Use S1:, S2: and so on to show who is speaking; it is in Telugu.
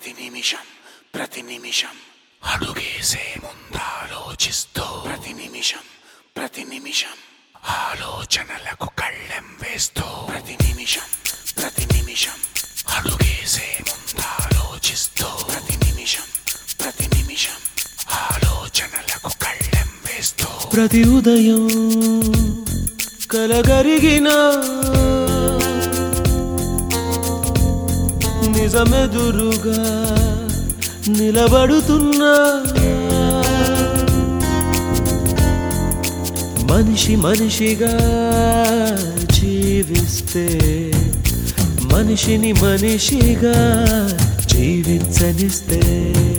S1: ప్రతి నిమిషం ప్రతి నిమిషం అడుగేసే ముందాలోచిస్తూ ప్రతి నిమిషం ప్రతి నిమిషం ఆలోచనలకు కళ్ళెం వేస్తూ ప్రతి నిమిషం ప్రతి నిమిషం అడుగేసే ముందాలోచిస్తూ ప్రతి నిమిషం ప్రతి నిమిషం ఆలోచనలకు కళ్ళెం వేస్తూ
S2: ప్రతి ఉదయం కలగరిగిన నిజమెదురుగా నిలబడుతున్నా మనిషి మనిషిగా జీవిస్తే మనిషిని మనిషిగా జీవించనిస్తే